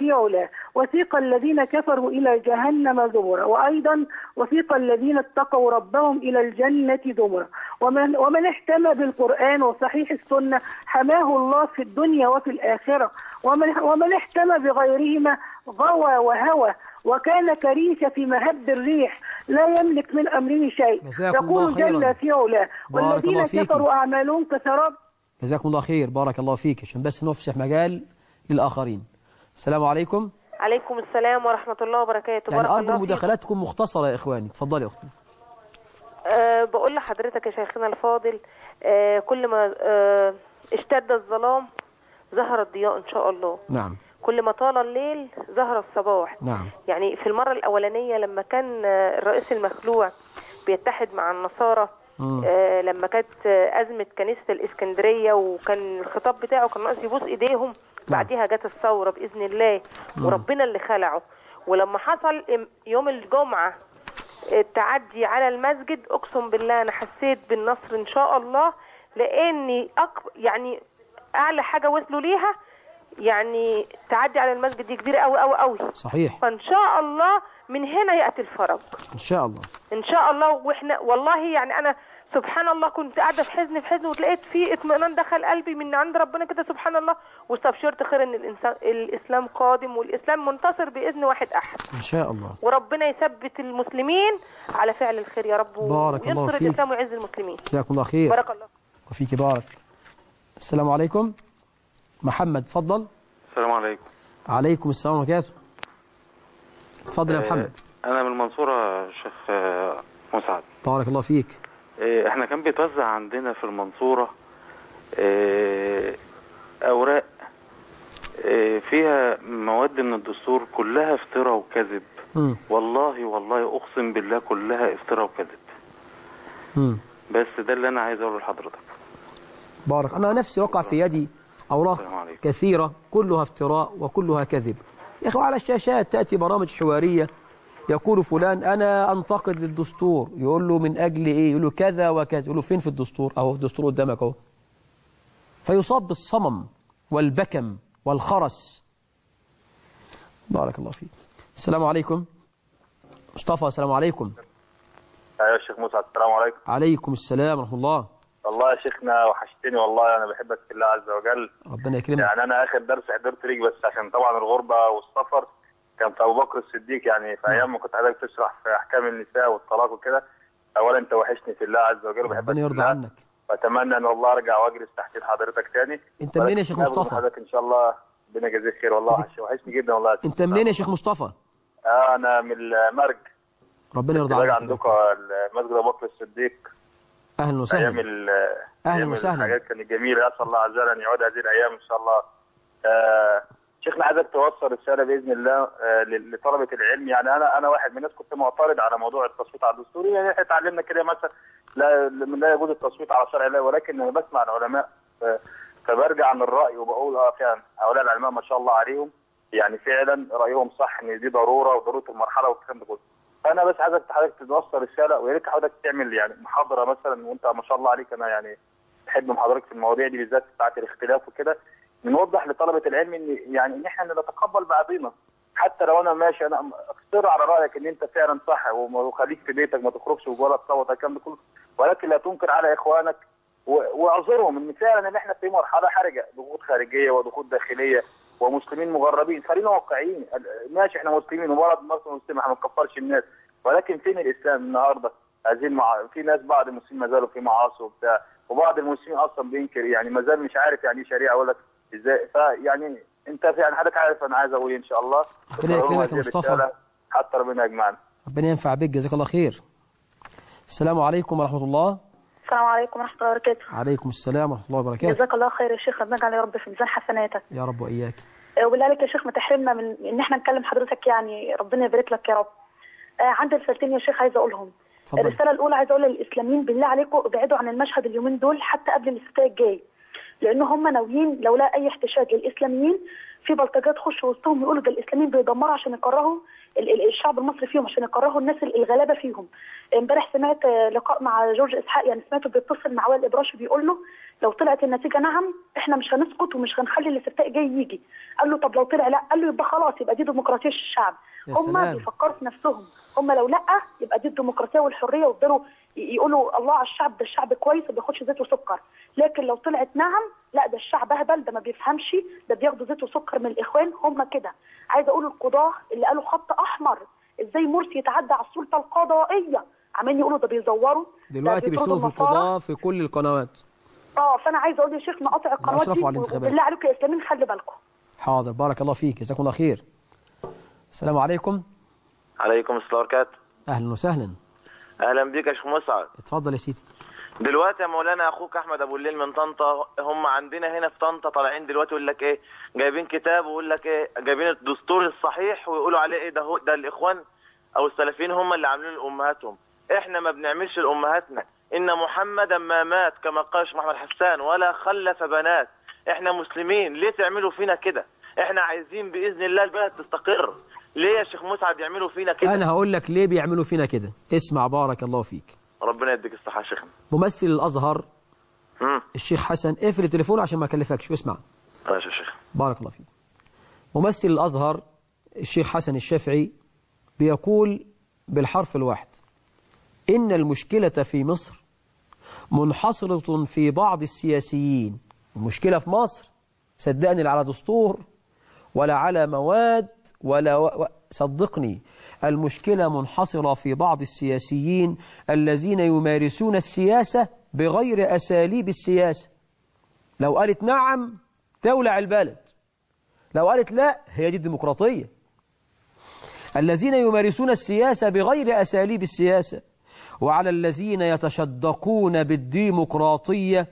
في علاه وسيق الذين كفروا إلى جهنم زمرا وأيضا وسيق الذين اتقوا ربهم إلى الجنة زمرا ومن, ومن اهتم بالقرآن وصحيح السنة حماه الله في الدنيا وفي الآخرة ومن, ومن اهتم بغيرهما غوى وهوى وكان كريش في مهب الريح لا يملك من أمره شيء جزاكم الله يقول خيرا. جل في علاه بارك والذين الله فيكم. كفروا أعمالهم كسراب جزاكم الله خير بارك الله فيك عشان بس نفسح مجال للآخرين السلام عليكم عليكم السلام ورحمة الله وبركاته يعني بارك أرجو الله فيك. مداخلاتكم مختصرة يا إخواني اتفضلي يا أختي أه بقول لحضرتك يا شيخنا الفاضل أه كل ما أه اشتد الظلام ظهر الضياء إن شاء الله نعم كل ما طال الليل ظهر الصباح نعم يعني في المرة الأولانية لما كان آه، الرئيس المخلوع بيتحد مع النصارى مم. آه، لما كانت آه، أزمة كنيسة الإسكندرية وكان الخطاب بتاعه كان ناقص يبوس إيديهم بعديها جت الثورة بإذن الله وربنا اللي خلعه ولما حصل إم- يوم الجمعة التعدي على المسجد أقسم بالله أنا حسيت بالنصر إن شاء الله لأني أك... يعني أعلى حاجة وصلوا ليها يعني تعدي على المسجد دي كبير قوي قوي قوي صحيح فان شاء الله من هنا ياتي الفرج إن شاء الله ان شاء الله واحنا والله يعني انا سبحان الله كنت قاعده في حزن في حزن ولقيت في اطمئنان دخل قلبي من عند ربنا كده سبحان الله واستبشرت خير ان الانسان الاسلام قادم والاسلام منتصر باذن واحد احد إن شاء الله وربنا يثبت المسلمين على فعل الخير يا رب بارك الله وينصر فيك. الاسلام ويعز المسلمين جزاكم الله خير بارك الله وفيك بارك السلام عليكم محمد تفضل السلام عليكم عليكم السلام ورحمة الله تفضل يا محمد انا من المنصوره شيخ آه، مسعد بارك الله فيك آه، احنا كان بيتوزع عندنا في المنصوره آه، اوراق آه، فيها مواد من الدستور كلها افتراء وكذب مم. والله والله اقسم بالله كلها افتراء وكذب مم. بس ده اللي انا عايز اقوله لحضرتك بارك أنا نفسي وقع في يدي أوراق السلام عليكم. كثيرة كلها افتراء وكلها كذب يا أخي على الشاشات تأتي برامج حوارية يقول فلان أنا أنتقد الدستور يقول له من أجل إيه يقول له كذا وكذا يقول له فين في الدستور أهو الدستور قدامك أهو فيصاب بالصمم والبكم والخرس بارك الله فيك السلام عليكم مصطفى السلام عليكم ايوه يا شيخ مسعد السلام عليكم عليكم السلام ورحمة الله والله يا شيخنا وحشتني والله انا بحبك في الله عز وجل ربنا يكرمك يعني انا اخر درس حضرت ليك بس عشان طبعا الغربه والسفر كان في ابو بكر الصديق يعني في ايام ما كنت حضرتك تشرح في احكام النساء والطلاق وكده اولا انت وحشني في الله عز وجل وبحبك ربنا في يرضى الله. عنك واتمنى ان والله ارجع واجلس تحت حضرتك تاني أنت منين يا شيخ ولكن مصطفى؟ حضرتك ان شاء الله ربنا يجازيك خير والله وحش- وحشني جدا والله أنت منين يا شيخ مصطفى آه انا من المرج ربنا يرضى باجي عنك عندكم مسجد ابو بكر الصديق أهلا ايام وسهلا ال أهلا أيام وسهلا. الحاجات كانت جميله اسال الله عز وجل ان يعود هذه الايام ان شاء الله آه شيخنا عايزك توصل رساله باذن الله آه ل- لطلبه العلم يعني انا انا واحد من الناس كنت معترض على موضوع التصويت على الدستور يعني احنا اتعلمنا كده مثلا لا لا يجوز التصويت على شرع الله ولكن انا بسمع العلماء ف- فبرجع عن الراي وبقول اه فعلا هؤلاء العلماء ما شاء الله عليهم يعني فعلا رايهم صح ان دي ضروره وضروره المرحله والكلام ده كله فانا بس عايزك حضرتك توصل رساله ويا ريت حضرتك تعمل يعني محاضره مثلا وانت ما شاء الله عليك انا يعني بحب محاضرتك في المواضيع دي بالذات بتاعت الاختلاف وكده نوضح لطلبه العلم ان يعني ان احنا نتقبل بعضينا حتى لو انا ماشي انا اقصر على رايك ان انت فعلا صح وما- وخليك في بيتك ما تخرجش ولا تصوت الكلام ده كله ولكن لا تنكر على اخوانك و- واعذرهم ان فعلا ان احنا في مرحله حرجه ضغوط خارجيه وضغوط داخليه ومسلمين مغربين خلينا واقعيين ال- ماشي احنا مسلمين وبلد مصر مسلمه احنا ما نكفرش الناس ولكن فين الاسلام النهارده؟ عايزين مع... في ناس بعض المسلمين ما زالوا في معاصي وبتاع وبعض المسلمين اصلا بينكر يعني ما زال مش عارف يعني ايه شريعه ولا ازاي فيعني انت يعني حضرتك عارف انا عايز اقول إيه ان شاء الله ربنا يكرمك يا هذه مصطفى. الرسالة حتى ربنا يجمعنا ربنا ينفع بك جزاك الله خير السلام عليكم ورحمة الله السلام عليكم ورحمة الله وبركاته عليكم السلام ورحمة الله وبركاته جزاك الله خير يا شيخ ربنا يجعل يا رب في ميزان حسناتك يا رب وإياك آه، وبالله عليك يا شيخ ما تحرمنا من ان احنا نكلم حضرتك يعني ربنا يبارك لك يا رب آه، عندي رسالتين يا شيخ عايزه اقولهم اتفضل. الرساله الاولى عايزه اقولها للاسلاميين بالله عليكم ابعدوا عن المشهد اليومين دول حتى قبل الاستفتاء الجاي لان هم ناويين لولا اي احتشاد للاسلاميين في بلطجات تخش وسطهم يقولوا ده الاسلاميين بيدمروا عشان يكرهوا ال- ال- الشعب المصري فيهم عشان يكرهوا الناس ال- الغلابه فيهم امبارح سمعت آه، لقاء مع جورج اسحاق يعني سمعته بيتصل مع وائل ابراشي بيقول له لو طلعت النتيجه نعم احنا مش هنسكت ومش هنخلي الاستفتاء جاي يجي قال له طب لو طلع لا قال له يبقى خلاص يبقى دي ديمقراطيه الشعب يا هم سلام. بيفكروا في نفسهم هم لو لا يبقى دي الديمقراطيه والحريه ويفضلوا ي- يقولوا الله على الشعب ده الشعب كويس وما بياخدش زيت وسكر لكن لو طلعت نعم لا ده الشعب اهبل ده ما بيفهمش ده بياخدوا زيت وسكر من الاخوان هم كده عايزه اقول القضاه اللي قالوا خط احمر ازاي مرسي يتعدى على السلطه القضائيه عمالين يقولوا ده بيزوروا ده دلوقتي بيطردوا بيشتغلوا في النصارى. القضاء في كل القنوات اه فانا عايزه اقول يا شيخ نقاطع القنوات دي أشرفوا على الانتخابات. وبالله عليكم يا اسلاميين خلي بالكم حاضر بارك الله فيك جزاكم الله خير السلام عليكم عليكم السلام وبركاته اهلا وسهلا اهلا بيك يا شيخ مسعد اتفضل يا سيدي دلوقتي يا مولانا اخوك احمد ابو الليل من طنطا هم عندنا هنا في طنطا طالعين دلوقتي يقول لك ايه جايبين كتاب ويقول لك ايه جايبين الدستور الصحيح ويقولوا عليه ايه ده هو ده الاخوان او السلفيين هم اللي عاملين لامهاتهم احنا ما بنعملش لامهاتنا ان محمدا ما مات كما قال الشيخ محمد حسان ولا خلف بنات احنا مسلمين ليه تعملوا فينا كده احنا عايزين باذن الله البلد تستقر ليه يا شيخ مسعد يعملوا فينا كده انا هقول لك ليه بيعملوا فينا كده اسمع بارك الله فيك ربنا يديك الصحه يا شيخنا ممثل الازهر امم الشيخ حسن اقفل التليفون عشان ما اكلفكش واسمع ماشي يا شيخ بارك الله فيك ممثل الازهر الشيخ حسن الشافعي بيقول بالحرف الواحد ان المشكله في مصر منحصره في بعض السياسيين المشكله في مصر صدقني لا على دستور ولا على مواد ولا و... و... صدقني المشكلة منحصرة في بعض السياسيين الذين يمارسون السياسة بغير أساليب السياسة لو قالت نعم تولع البلد لو قالت لا هي دي الديمقراطية الذين يمارسون السياسة بغير أساليب السياسة وعلى الذين يتشدقون بالديمقراطية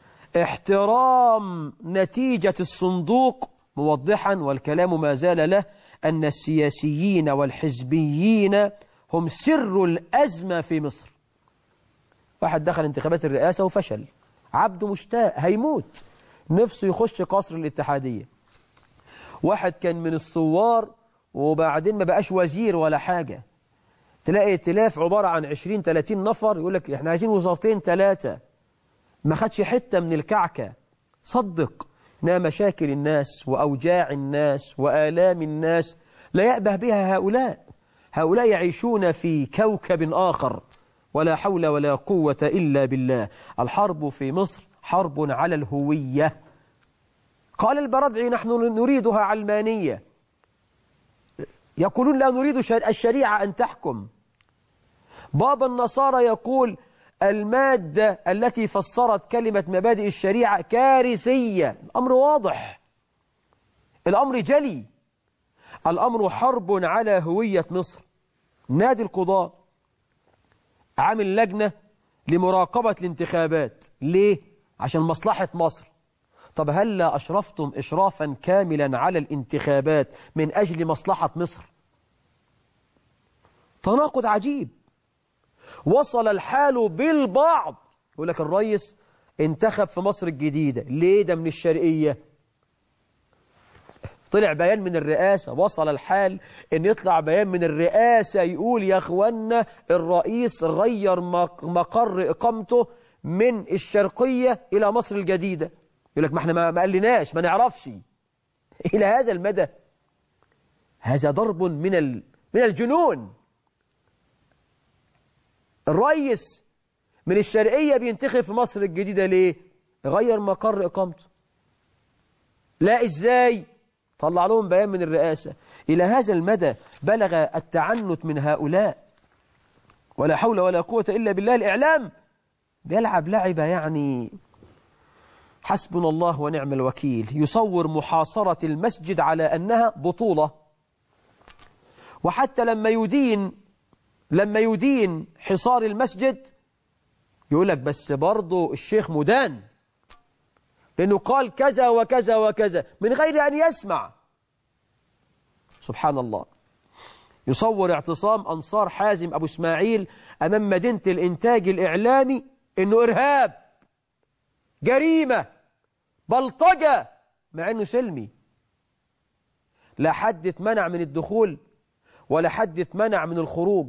احترام نتيجة الصندوق موضحا والكلام ما زال له أن السياسيين والحزبيين هم سر الأزمة في مصر واحد دخل انتخابات الرئاسة وفشل عبده مشتاق هيموت نفسه يخش قصر الاتحادية واحد كان من الثوار وبعدين ما بقاش وزير ولا حاجة تلاقي ائتلاف عبارة عن 20 30 نفر يقول لك احنا عايزين وزارتين ثلاثة ما خدش حتة من الكعكة صدق إنها مشاكل الناس وأوجاع الناس وآلام الناس لا يأبه بها هؤلاء هؤلاء يعيشون في كوكب آخر ولا حول ولا قوة إلا بالله الحرب في مصر حرب على الهوية قال البردعي نحن نريدها علمانية يقولون لا نريد الشريعة أن تحكم بابا النصارى يقول المادة التي فسرت كلمة مبادئ الشريعة كارثية الأمر واضح الأمر جلي الأمر حرب على هوية مصر نادي القضاء عامل لجنة لمراقبة الانتخابات ليه؟ عشان مصلحة مصر طب هل لا أشرفتم إشرافا كاملا على الانتخابات من أجل مصلحة مصر تناقض عجيب وصل الحال بالبعض يقول لك الرئيس انتخب في مصر الجديدة ليه ده من الشرقية طلع بيان من الرئاسة وصل الحال ان يطلع بيان من الرئاسة يقول يا اخوانا الرئيس غير مقر اقامته من الشرقية الى مصر الجديدة يقول لك ما احنا ما قالناش ما نعرفش الى هذا المدى هذا ضرب من ال... من الجنون الرئيس من الشرقية بينتخب في مصر الجديدة ليه غير مقر إقامته لا إزاي طلع لهم بيان من الرئاسة إلى هذا المدى بلغ التعنت من هؤلاء ولا حول ولا قوة إلا بالله الإعلام بيلعب لعبة يعني حسبنا الله ونعم الوكيل يصور محاصرة المسجد على أنها بطولة وحتى لما يدين لما يدين حصار المسجد يقول لك بس برضه الشيخ مدان لأنه قال كذا وكذا وكذا من غير أن يسمع سبحان الله يصور اعتصام أنصار حازم أبو اسماعيل أمام مدينة الإنتاج الإعلامي إنه إرهاب جريمة بلطجة مع إنه سلمي لا حد اتمنع من الدخول ولا حد اتمنع من الخروج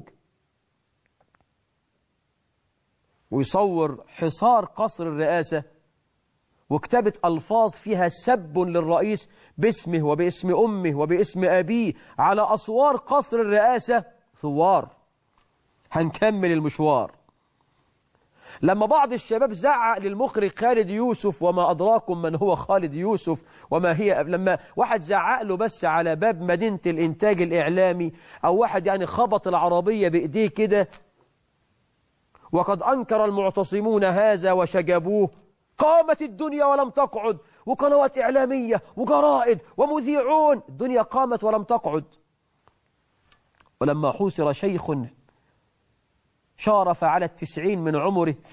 ويصور حصار قصر الرئاسة وكتابة ألفاظ فيها سب للرئيس باسمه وباسم أمه وباسم أبيه على أسوار قصر الرئاسة ثوار هنكمل المشوار لما بعض الشباب زعق للمخرج خالد يوسف وما أدراكم من هو خالد يوسف وما هي لما واحد زعق له بس على باب مدينة الإنتاج الإعلامي أو واحد يعني خبط العربية بإيديه كده وقد أنكر المعتصمون هذا وشجبوه قامت الدنيا ولم تقعد وقنوات إعلامية وجرائد ومذيعون الدنيا قامت ولم تقعد ولما حوسر شيخ شارف على التسعين من عمره